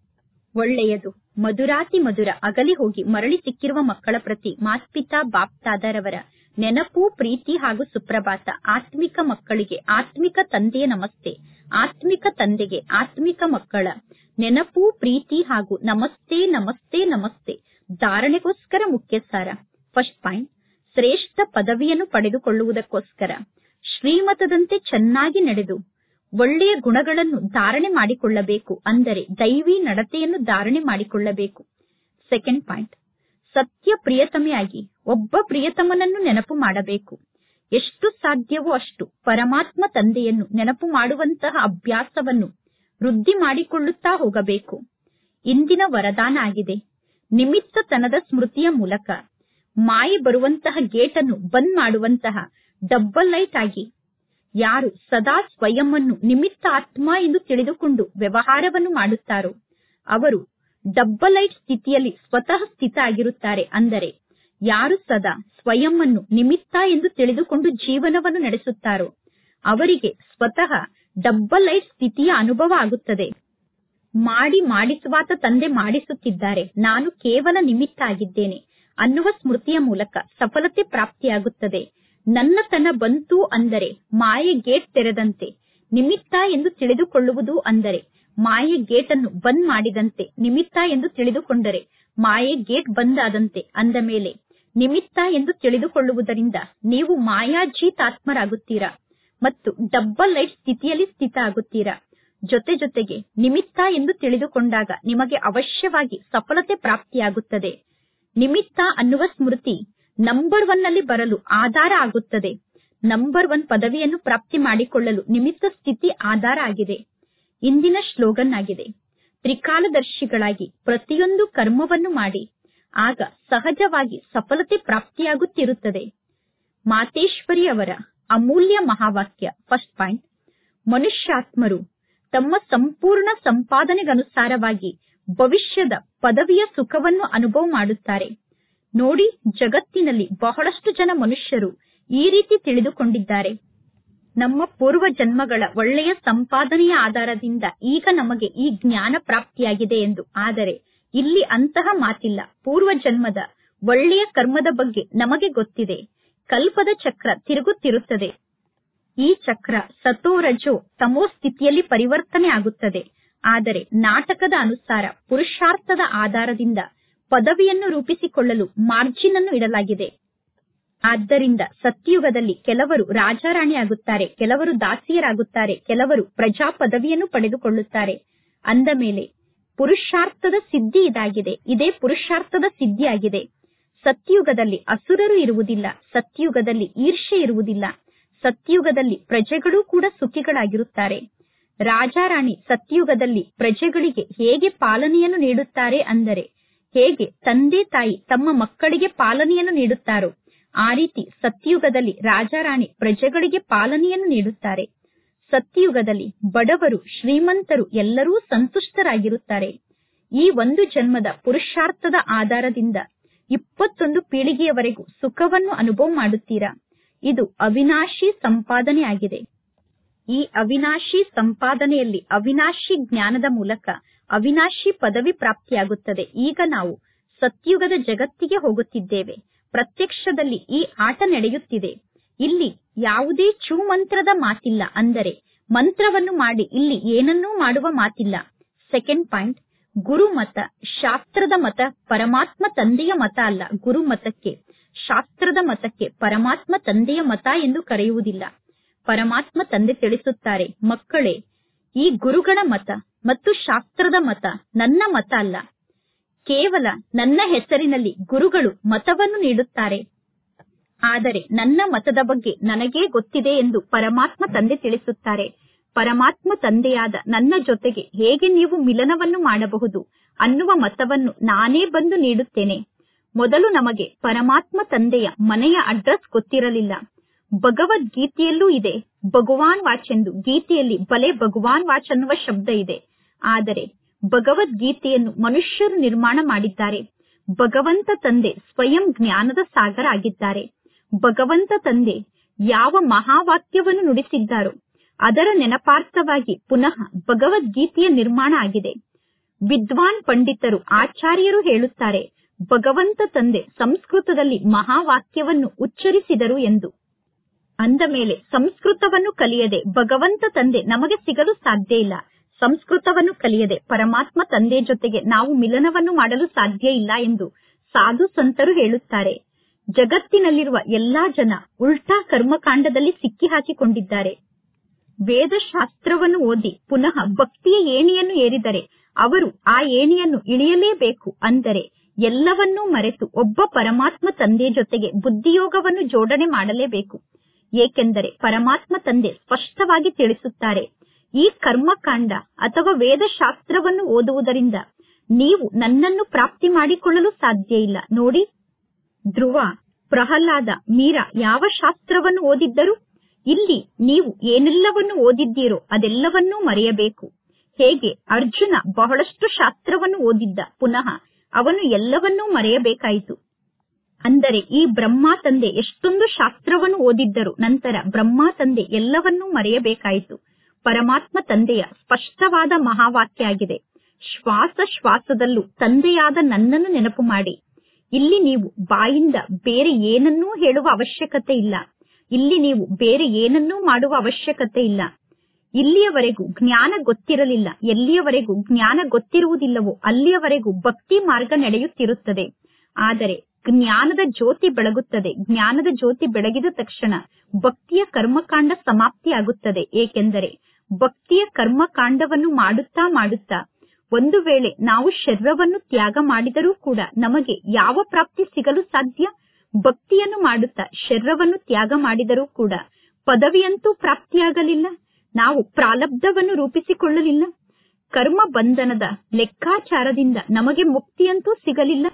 ಒಳ್ಳೆಯದು ಮಧುರಾತಿ ಮಧುರ ಅಗಲಿ ಹೋಗಿ ಮರಳಿ ಸಿಕ್ಕಿರುವ ಮಕ್ಕಳ ಪ್ರತಿ ಮಾಸ್ಪಿತಾ ಬಾಪ್ತಾದರವರ ನೆನಪು ಪ್ರೀತಿ ಹಾಗೂ ಸುಪ್ರಭಾತ ಆತ್ಮಿಕ ಮಕ್ಕಳಿಗೆ ಆತ್ಮಿಕ ತಂದೆಯ ನಮಸ್ತೆ ಆತ್ಮಿಕ ತಂದೆಗೆ ಆತ್ಮಿಕ ಮಕ್ಕಳ ನೆನಪು ಪ್ರೀತಿ ಹಾಗೂ ನಮಸ್ತೆ ನಮಸ್ತೆ ನಮಸ್ತೆ ಧಾರಣೆಗೋಸ್ಕರ ಮುಖ್ಯ ಸಾರ ಫಸ್ಟ್ ಪಾಯಿಂಟ್ ಶ್ರೇಷ್ಠ ಪದವಿಯನ್ನು ಪಡೆದುಕೊಳ್ಳುವುದಕ್ಕೋಸ್ಕರ ಶ್ರೀಮತದಂತೆ ಚೆನ್ನಾಗಿ ನಡೆದು ಒಳ್ಳೆಯ ಗುಣಗಳನ್ನು ಧಾರಣೆ ಮಾಡಿಕೊಳ್ಳಬೇಕು ಅಂದರೆ ದೈವಿ ನಡತೆಯನ್ನು ಧಾರಣೆ ಮಾಡಿಕೊಳ್ಳಬೇಕು ಸೆಕೆಂಡ್ ಪಾಯಿಂಟ್ ಸತ್ಯ ಪ್ರಿಯತಮೆಯಾಗಿ ಒಬ್ಬ ಪ್ರಿಯತಮನನ್ನು ನೆನಪು ಮಾಡಬೇಕು ಎಷ್ಟು ಸಾಧ್ಯವೋ ಅಷ್ಟು ಪರಮಾತ್ಮ ತಂದೆಯನ್ನು ನೆನಪು ಮಾಡುವಂತಹ ಅಭ್ಯಾಸವನ್ನು ವೃದ್ಧಿ ಮಾಡಿಕೊಳ್ಳುತ್ತಾ ಹೋಗಬೇಕು ಇಂದಿನ ವರದಾನ ಆಗಿದೆ ನಿಮಿತ್ತತನದ ಸ್ಮೃತಿಯ ಮೂಲಕ ಮಾಯಿ ಬರುವಂತಹ ಗೇಟನ್ನು ಬಂದ್ ಮಾಡುವಂತಹ ಡಬ್ಬಲ್ ಲೈಟ್ ಆಗಿ ಯಾರು ಸದಾ ಸ್ವಯಂವನ್ನು ನಿಮಿತ್ತ ಆತ್ಮ ಎಂದು ತಿಳಿದುಕೊಂಡು ವ್ಯವಹಾರವನ್ನು ಮಾಡುತ್ತಾರೋ ಅವರು ಡಬ್ಬಲ್ ಲೈಟ್ ಸ್ಥಿತಿಯಲ್ಲಿ ಸ್ವತಃ ಸ್ಥಿತ ಆಗಿರುತ್ತಾರೆ ಅಂದರೆ ಯಾರು ಸದಾ ಸ್ವಯಂವನ್ನು ನಿಮಿತ್ತ ಎಂದು ತಿಳಿದುಕೊಂಡು ಜೀವನವನ್ನು ನಡೆಸುತ್ತಾರೋ ಅವರಿಗೆ ಸ್ವತಃ ಡಬ್ಬಲ್ ಲೈಟ್ ಸ್ಥಿತಿಯ ಅನುಭವ ಆಗುತ್ತದೆ ಮಾಡಿ ಮಾಡಿಸುವಾತ ತಂದೆ ಮಾಡಿಸುತ್ತಿದ್ದಾರೆ ನಾನು ಕೇವಲ ನಿಮಿತ್ತ ಆಗಿದ್ದೇನೆ ಅನ್ನುವ ಸ್ಮೃತಿಯ ಮೂಲಕ ಸಫಲತೆ ಪ್ರಾಪ್ತಿಯಾಗುತ್ತದೆ ನನ್ನತನ ಬಂತು ಅಂದರೆ ಮಾಯೆ ಗೇಟ್ ತೆರೆದಂತೆ ನಿಮಿತ್ತ ಎಂದು ತಿಳಿದುಕೊಳ್ಳುವುದು ಅಂದರೆ ಮಾಯೆ ಗೇಟ್ ಅನ್ನು ಬಂದ್ ಮಾಡಿದಂತೆ ನಿಮಿತ್ತ ಎಂದು ತಿಳಿದುಕೊಂಡರೆ ಮಾಯೆ ಗೇಟ್ ಬಂದ್ ಆದಂತೆ ಅಂದ ಮೇಲೆ ನಿಮಿತ್ತ ಎಂದು ತಿಳಿದುಕೊಳ್ಳುವುದರಿಂದ ನೀವು ಮಾಯಾಜೀತಾತ್ಮರಾಗುತ್ತೀರಾ ಮತ್ತು ಡಬ್ಬಲ್ ಲೈಟ್ ಸ್ಥಿತಿಯಲ್ಲಿ ಸ್ಥಿತ ಆಗುತ್ತೀರಾ ಜೊತೆ ಜೊತೆಗೆ ನಿಮಿತ್ತ ಎಂದು ತಿಳಿದುಕೊಂಡಾಗ ನಿಮಗೆ ಅವಶ್ಯವಾಗಿ ಸಫಲತೆ ಪ್ರಾಪ್ತಿಯಾಗುತ್ತದೆ ನಿಮಿತ್ತ ಅನ್ನುವ ಸ್ಮೃತಿ ನಂಬರ್ ಒನ್ ನಲ್ಲಿ ಬರಲು ಆಧಾರ ಆಗುತ್ತದೆ ನಂಬರ್ ಒನ್ ಪದವಿಯನ್ನು ಪ್ರಾಪ್ತಿ ಮಾಡಿಕೊಳ್ಳಲು ನಿಮಿತ್ತ ಸ್ಥಿತಿ ಆಧಾರ ಆಗಿದೆ ಇಂದಿನ ಶ್ಲೋಗನ್ ಆಗಿದೆ ತ್ರಿಕಾಲದರ್ಶಿಗಳಾಗಿ ಪ್ರತಿಯೊಂದು ಕರ್ಮವನ್ನು ಮಾಡಿ ಆಗ ಸಹಜವಾಗಿ ಸಫಲತೆ ಪ್ರಾಪ್ತಿಯಾಗುತ್ತಿರುತ್ತದೆ ಮಾತೇಶ್ವರಿ ಅವರ ಅಮೂಲ್ಯ ಮಹಾವಾಕ್ಯ ಫಸ್ಟ್ ಪಾಯಿಂಟ್ ಮನುಷ್ಯಾತ್ಮರು ತಮ್ಮ ಸಂಪೂರ್ಣ ಸಂಪಾದನೆಗನುಸಾರವಾಗಿ ಭವಿಷ್ಯದ ಪದವಿಯ ಸುಖವನ್ನು ಅನುಭವ ಮಾಡುತ್ತಾರೆ ನೋಡಿ ಜಗತ್ತಿನಲ್ಲಿ ಬಹಳಷ್ಟು ಜನ ಮನುಷ್ಯರು ಈ ರೀತಿ ತಿಳಿದುಕೊಂಡಿದ್ದಾರೆ ನಮ್ಮ ಪೂರ್ವ ಜನ್ಮಗಳ ಒಳ್ಳೆಯ ಸಂಪಾದನೆಯ ಆಧಾರದಿಂದ ಈಗ ನಮಗೆ ಈ ಜ್ಞಾನ ಪ್ರಾಪ್ತಿಯಾಗಿದೆ ಎಂದು ಆದರೆ ಇಲ್ಲಿ ಅಂತಹ ಮಾತಿಲ್ಲ ಪೂರ್ವ ಜನ್ಮದ ಒಳ್ಳೆಯ ಕರ್ಮದ ಬಗ್ಗೆ ನಮಗೆ ಗೊತ್ತಿದೆ ಕಲ್ಪದ ಚಕ್ರ ತಿರುಗುತ್ತಿರುತ್ತದೆ ಈ ಚಕ್ರ ಸತೋರಜೋ ತಮೋ ಸ್ಥಿತಿಯಲ್ಲಿ ಪರಿವರ್ತನೆ ಆಗುತ್ತದೆ ಆದರೆ ನಾಟಕದ ಅನುಸಾರ ಪುರುಷಾರ್ಥದ ಆಧಾರದಿಂದ ಪದವಿಯನ್ನು ರೂಪಿಸಿಕೊಳ್ಳಲು ಮಾರ್ಜಿನ್ ಅನ್ನು ಇಡಲಾಗಿದೆ ಆದ್ದರಿಂದ ಸತ್ಯುಗದಲ್ಲಿ ಕೆಲವರು ರಾಜಾರಾಣಿ ಆಗುತ್ತಾರೆ ಕೆಲವರು ದಾಸಿಯರಾಗುತ್ತಾರೆ ಕೆಲವರು ಪ್ರಜಾ ಪದವಿಯನ್ನು ಪಡೆದುಕೊಳ್ಳುತ್ತಾರೆ ಅಂದ ಮೇಲೆ ಪುರುಷಾರ್ಥದ ಸಿದ್ಧಿ ಇದಾಗಿದೆ ಇದೇ ಪುರುಷಾರ್ಥದ ಸಿದ್ಧಿಯಾಗಿದೆ ಸತ್ಯುಗದಲ್ಲಿ ಅಸುರರು ಇರುವುದಿಲ್ಲ ಸತ್ಯುಗದಲ್ಲಿ ಈರ್ಷೆ ಇರುವುದಿಲ್ಲ ಸತ್ಯುಗದಲ್ಲಿ ಪ್ರಜೆಗಳು ಕೂಡ ಸುಖಿಗಳಾಗಿರುತ್ತಾರೆ ರಾಜಾರಾಣಿ ಸತ್ಯುಗದಲ್ಲಿ ಪ್ರಜೆಗಳಿಗೆ ಹೇಗೆ ಪಾಲನೆಯನ್ನು ನೀಡುತ್ತಾರೆ ಅಂದರೆ ಹೇಗೆ ತಂದೆ ತಾಯಿ ತಮ್ಮ ಮಕ್ಕಳಿಗೆ ಪಾಲನೆಯನ್ನು ನೀಡುತ್ತಾರೋ ಆ ರೀತಿ ಸತ್ಯುಗದಲ್ಲಿ ರಾಜಾರಾಣಿ ಪ್ರಜೆಗಳಿಗೆ ಪಾಲನೆಯನ್ನು ನೀಡುತ್ತಾರೆ ಸತ್ಯುಗದಲ್ಲಿ ಬಡವರು ಶ್ರೀಮಂತರು ಎಲ್ಲರೂ ಸಂತುಷ್ಟರಾಗಿರುತ್ತಾರೆ ಈ ಒಂದು ಜನ್ಮದ ಪುರುಷಾರ್ಥದ ಆಧಾರದಿಂದ ಇಪ್ಪತ್ತೊಂದು ಪೀಳಿಗೆಯವರೆಗೂ ಸುಖವನ್ನು ಅನುಭವ ಮಾಡುತ್ತೀರಾ ಇದು ಅವಿನಾಶಿ ಸಂಪಾದನೆ ಆಗಿದೆ ಈ ಅವಿನಾಶಿ ಸಂಪಾದನೆಯಲ್ಲಿ ಅವಿನಾಶಿ ಜ್ಞಾನದ ಮೂಲಕ ಅವಿನಾಶಿ ಪದವಿ ಪ್ರಾಪ್ತಿಯಾಗುತ್ತದೆ ಈಗ ನಾವು ಸತ್ಯುಗದ ಜಗತ್ತಿಗೆ ಹೋಗುತ್ತಿದ್ದೇವೆ ಪ್ರತ್ಯಕ್ಷದಲ್ಲಿ ಈ ಆಟ ನಡೆಯುತ್ತಿದೆ ಇಲ್ಲಿ ಯಾವುದೇ ಚೂ ಮಂತ್ರದ ಮಾತಿಲ್ಲ ಅಂದರೆ ಮಂತ್ರವನ್ನು ಮಾಡಿ ಇಲ್ಲಿ ಏನನ್ನೂ ಮಾಡುವ ಮಾತಿಲ್ಲ ಸೆಕೆಂಡ್ ಪಾಯಿಂಟ್ ಗುರು ಮತ ಶಾಸ್ತ್ರದ ಮತ ಪರಮಾತ್ಮ ತಂದೆಯ ಮತ ಅಲ್ಲ ಗುರು ಮತಕ್ಕೆ ಶಾಸ್ತ್ರದ ಮತಕ್ಕೆ ಪರಮಾತ್ಮ ತಂದೆಯ ಮತ ಎಂದು ಕರೆಯುವುದಿಲ್ಲ ಪರಮಾತ್ಮ ತಂದೆ ತಿಳಿಸುತ್ತಾರೆ ಮಕ್ಕಳೇ ಈ ಗುರುಗಳ ಮತ ಮತ್ತು ಶಾಸ್ತ್ರದ ಮತ ನನ್ನ ಮತ ಅಲ್ಲ ಕೇವಲ ನನ್ನ ಹೆಸರಿನಲ್ಲಿ ಗುರುಗಳು ಮತವನ್ನು ನೀಡುತ್ತಾರೆ ಆದರೆ ನನ್ನ ಮತದ ಬಗ್ಗೆ ನನಗೇ ಗೊತ್ತಿದೆ ಎಂದು ಪರಮಾತ್ಮ ತಂದೆ ತಿಳಿಸುತ್ತಾರೆ ಪರಮಾತ್ಮ ತಂದೆಯಾದ ನನ್ನ ಜೊತೆಗೆ ಹೇಗೆ ನೀವು ಮಿಲನವನ್ನು ಮಾಡಬಹುದು ಅನ್ನುವ ಮತವನ್ನು ನಾನೇ ಬಂದು ನೀಡುತ್ತೇನೆ ಮೊದಲು ನಮಗೆ ಪರಮಾತ್ಮ ತಂದೆಯ ಮನೆಯ ಅಡ್ರೆಸ್ ಗೊತ್ತಿರಲಿಲ್ಲ ಭಗವದ್ಗೀತೆಯಲ್ಲೂ ಇದೆ ಭಗವಾನ್ ವಾಚ್ ಎಂದು ಗೀತೆಯಲ್ಲಿ ಬಲೆ ಭಗವಾನ್ ವಾಚ್ ಅನ್ನುವ ಶಬ್ದ ಇದೆ ಆದರೆ ಭಗವದ್ಗೀತೆಯನ್ನು ಮನುಷ್ಯರು ನಿರ್ಮಾಣ ಮಾಡಿದ್ದಾರೆ ಭಗವಂತ ತಂದೆ ಸ್ವಯಂ ಜ್ಞಾನದ ಸಾಗರ ಆಗಿದ್ದಾರೆ ಭಗವಂತ ತಂದೆ ಯಾವ ಮಹಾವಾಕ್ಯವನ್ನು ನುಡಿಸಿದ್ದಾರೋ ಅದರ ನೆನಪಾರ್ಥವಾಗಿ ಪುನಃ ಭಗವದ್ಗೀತೆಯ ನಿರ್ಮಾಣ ಆಗಿದೆ ವಿದ್ವಾನ್ ಪಂಡಿತರು ಆಚಾರ್ಯರು ಹೇಳುತ್ತಾರೆ ಭಗವಂತ ತಂದೆ ಸಂಸ್ಕೃತದಲ್ಲಿ ಮಹಾವಾಕ್ಯವನ್ನು ಉಚ್ಚರಿಸಿದರು ಎಂದು ಅಂದ ಮೇಲೆ ಸಂಸ್ಕೃತವನ್ನು ಕಲಿಯದೆ ಭಗವಂತ ತಂದೆ ನಮಗೆ ಸಿಗಲು ಸಾಧ್ಯ ಇಲ್ಲ ಸಂಸ್ಕೃತವನ್ನು ಕಲಿಯದೆ ಪರಮಾತ್ಮ ತಂದೆ ಜೊತೆಗೆ ನಾವು ಮಿಲನವನ್ನು ಮಾಡಲು ಸಾಧ್ಯ ಇಲ್ಲ ಎಂದು ಸಾಧು ಸಂತರು ಹೇಳುತ್ತಾರೆ ಜಗತ್ತಿನಲ್ಲಿರುವ ಎಲ್ಲಾ ಜನ ಉಲ್ಟಾ ಕರ್ಮಕಾಂಡದಲ್ಲಿ ಸಿಕ್ಕಿ ಹಾಕಿಕೊಂಡಿದ್ದಾರೆ ವೇದಶಾಸ್ತ್ರವನ್ನು ಓದಿ ಪುನಃ ಭಕ್ತಿಯ ಏಣಿಯನ್ನು ಏರಿದರೆ ಅವರು ಆ ಏಣಿಯನ್ನು ಇಳಿಯಲೇಬೇಕು ಅಂದರೆ ಎಲ್ಲವನ್ನೂ ಮರೆತು ಒಬ್ಬ ಪರಮಾತ್ಮ ತಂದೆ ಜೊತೆಗೆ ಬುದ್ಧಿಯೋಗವನ್ನು ಜೋಡಣೆ ಮಾಡಲೇಬೇಕು ಏಕೆಂದರೆ ಪರಮಾತ್ಮ ತಂದೆ ಸ್ಪಷ್ಟವಾಗಿ ತಿಳಿಸುತ್ತಾರೆ ಈ ಕರ್ಮಕಾಂಡ ಅಥವಾ ವೇದಶಾಸ್ತ್ರವನ್ನು ಓದುವುದರಿಂದ ನೀವು ನನ್ನನ್ನು ಪ್ರಾಪ್ತಿ ಮಾಡಿಕೊಳ್ಳಲು ಸಾಧ್ಯ ಇಲ್ಲ ನೋಡಿ ಧ್ರುವ ಪ್ರಹ್ಲಾದ ಮೀರಾ ಯಾವ ಶಾಸ್ತ್ರವನ್ನು ಓದಿದ್ದರು ಇಲ್ಲಿ ನೀವು ಏನೆಲ್ಲವನ್ನು ಓದಿದ್ದೀರೋ ಅದೆಲ್ಲವನ್ನೂ ಮರೆಯಬೇಕು ಹೇಗೆ ಅರ್ಜುನ ಬಹಳಷ್ಟು ಶಾಸ್ತ್ರವನ್ನು ಓದಿದ್ದ ಪುನಃ ಅವನು ಎಲ್ಲವನ್ನೂ ಮರೆಯಬೇಕಾಯಿತು ಅಂದರೆ ಈ ಬ್ರಹ್ಮ ತಂದೆ ಎಷ್ಟೊಂದು ಶಾಸ್ತ್ರವನ್ನು ಓದಿದ್ದರು ನಂತರ ಬ್ರಹ್ಮ ತಂದೆ ಎಲ್ಲವನ್ನೂ ಮರೆಯಬೇಕಾಯಿತು ಪರಮಾತ್ಮ ತಂದೆಯ ಸ್ಪಷ್ಟವಾದ ಮಹಾವಾಕ್ಯ ಆಗಿದೆ ಶ್ವಾಸ ಶ್ವಾಸದಲ್ಲೂ ತಂದೆಯಾದ ನನ್ನನ್ನು ನೆನಪು ಮಾಡಿ ಇಲ್ಲಿ ನೀವು ಬಾಯಿಂದ ಬೇರೆ ಏನನ್ನೂ ಹೇಳುವ ಅವಶ್ಯಕತೆ ಇಲ್ಲ ಇಲ್ಲಿ ನೀವು ಬೇರೆ ಏನನ್ನೂ ಮಾಡುವ ಅವಶ್ಯಕತೆ ಇಲ್ಲ ಇಲ್ಲಿಯವರೆಗೂ ಜ್ಞಾನ ಗೊತ್ತಿರಲಿಲ್ಲ ಎಲ್ಲಿಯವರೆಗೂ ಜ್ಞಾನ ಗೊತ್ತಿರುವುದಿಲ್ಲವೋ ಅಲ್ಲಿಯವರೆಗೂ ಭಕ್ತಿ ಮಾರ್ಗ ನಡೆಯುತ್ತಿರುತ್ತದೆ ಆದರೆ ಜ್ಞಾನದ ಜ್ಯೋತಿ ಬೆಳಗುತ್ತದೆ ಜ್ಞಾನದ ಜ್ಯೋತಿ ಬೆಳಗಿದ ತಕ್ಷಣ ಭಕ್ತಿಯ ಕರ್ಮಕಾಂಡ ಸಮಾಪ್ತಿಯಾಗುತ್ತದೆ ಏಕೆಂದರೆ ಭಕ್ತಿಯ ಕರ್ಮಕಾಂಡವನ್ನು ಮಾಡುತ್ತಾ ಮಾಡುತ್ತಾ ಒಂದು ವೇಳೆ ನಾವು ಶರೀರವನ್ನು ತ್ಯಾಗ ಮಾಡಿದರೂ ಕೂಡ ನಮಗೆ ಯಾವ ಪ್ರಾಪ್ತಿ ಸಿಗಲು ಸಾಧ್ಯ ಭಕ್ತಿಯನ್ನು ಮಾಡುತ್ತಾ ಶರೀರವನ್ನು ತ್ಯಾಗ ಮಾಡಿದರೂ ಕೂಡ ಪದವಿಯಂತೂ ಪ್ರಾಪ್ತಿಯಾಗಲಿಲ್ಲ ನಾವು ಪ್ರಾಲಬ್ಧವನ್ನು ರೂಪಿಸಿಕೊಳ್ಳಲಿಲ್ಲ ಕರ್ಮ ಬಂಧನದ ಲೆಕ್ಕಾಚಾರದಿಂದ ನಮಗೆ ಮುಕ್ತಿಯಂತೂ ಸಿಗಲಿಲ್ಲ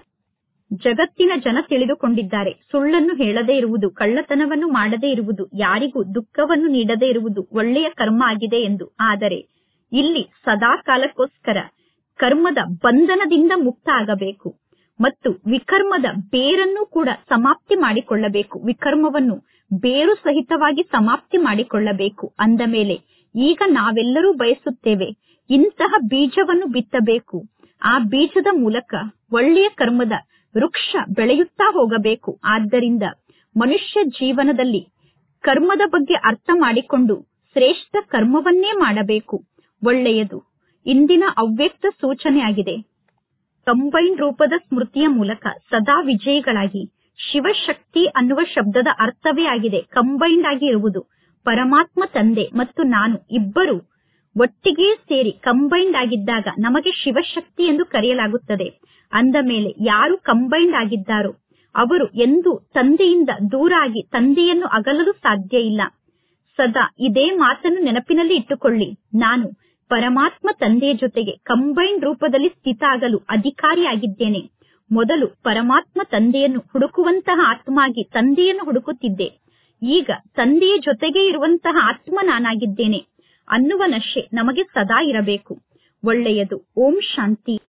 ಜಗತ್ತಿನ ಜನ ತಿಳಿದುಕೊಂಡಿದ್ದಾರೆ ಸುಳ್ಳನ್ನು ಹೇಳದೇ ಇರುವುದು ಕಳ್ಳತನವನ್ನು ಮಾಡದೇ ಇರುವುದು ಯಾರಿಗೂ ದುಃಖವನ್ನು ನೀಡದೇ ಇರುವುದು ಒಳ್ಳೆಯ ಕರ್ಮ ಆಗಿದೆ ಎಂದು ಆದರೆ ಇಲ್ಲಿ ಸದಾ ಕಾಲಕ್ಕೋಸ್ಕರ ಕರ್ಮದ ಬಂಧನದಿಂದ ಮುಕ್ತ ಆಗಬೇಕು ಮತ್ತು ವಿಕರ್ಮದ ಬೇರನ್ನು ಕೂಡ ಸಮಾಪ್ತಿ ಮಾಡಿಕೊಳ್ಳಬೇಕು ವಿಕರ್ಮವನ್ನು ಬೇರು ಸಹಿತವಾಗಿ ಸಮಾಪ್ತಿ ಮಾಡಿಕೊಳ್ಳಬೇಕು ಅಂದ ಮೇಲೆ ಈಗ ನಾವೆಲ್ಲರೂ ಬಯಸುತ್ತೇವೆ ಇಂತಹ ಬೀಜವನ್ನು ಬಿತ್ತಬೇಕು ಆ ಬೀಜದ ಮೂಲಕ ಒಳ್ಳೆಯ ಕರ್ಮದ ವೃಕ್ಷ ಬೆಳೆಯುತ್ತಾ ಹೋಗಬೇಕು ಆದ್ದರಿಂದ ಮನುಷ್ಯ ಜೀವನದಲ್ಲಿ ಕರ್ಮದ ಬಗ್ಗೆ ಅರ್ಥ ಮಾಡಿಕೊಂಡು ಶ್ರೇಷ್ಠ ಕರ್ಮವನ್ನೇ ಮಾಡಬೇಕು ಒಳ್ಳೆಯದು ಇಂದಿನ ಅವ್ಯಕ್ತ ಸೂಚನೆಯಾಗಿದೆ ಕಂಬೈನ್ ರೂಪದ ಸ್ಮೃತಿಯ ಮೂಲಕ ಸದಾ ವಿಜಯಿಗಳಾಗಿ ಶಿವಶಕ್ತಿ ಅನ್ನುವ ಶಬ್ದದ ಅರ್ಥವೇ ಆಗಿದೆ ಕಂಬೈನ್ಡ್ ಆಗಿ ಇರುವುದು ಪರಮಾತ್ಮ ತಂದೆ ಮತ್ತು ನಾನು ಇಬ್ಬರು ಒಟ್ಟಿಗೆ ಸೇರಿ ಕಂಬೈನ್ಡ್ ಆಗಿದ್ದಾಗ ನಮಗೆ ಶಿವಶಕ್ತಿ ಎಂದು ಕರೆಯಲಾಗುತ್ತದೆ ಅಂದ ಮೇಲೆ ಯಾರು ಕಂಬೈನ್ಡ್ ಆಗಿದ್ದಾರೋ ಅವರು ಎಂದು ತಂದೆಯಿಂದ ದೂರ ಆಗಿ ತಂದೆಯನ್ನು ಅಗಲಲು ಸಾಧ್ಯ ಇಲ್ಲ ಸದಾ ಇದೇ ಮಾತನ್ನು ನೆನಪಿನಲ್ಲಿ ಇಟ್ಟುಕೊಳ್ಳಿ ನಾನು ಪರಮಾತ್ಮ ತಂದೆಯ ಜೊತೆಗೆ ಕಂಬೈನ್ಡ್ ರೂಪದಲ್ಲಿ ಸ್ಥಿತ ಆಗಲು ಅಧಿಕಾರಿಯಾಗಿದ್ದೇನೆ ಮೊದಲು ಪರಮಾತ್ಮ ತಂದೆಯನ್ನು ಹುಡುಕುವಂತಹ ಆತ್ಮ ಆಗಿ ತಂದೆಯನ್ನು ಹುಡುಕುತ್ತಿದ್ದೆ ಈಗ ತಂದೆಯ ಜೊತೆಗೆ ಇರುವಂತಹ ಆತ್ಮ ನಾನಾಗಿದ್ದೇನೆ ಅನ್ನುವ ನಶೆ ನಮಗೆ ಸದಾ ಇರಬೇಕು ಒಳ್ಳೆಯದು ಓಂ ಶಾಂತಿ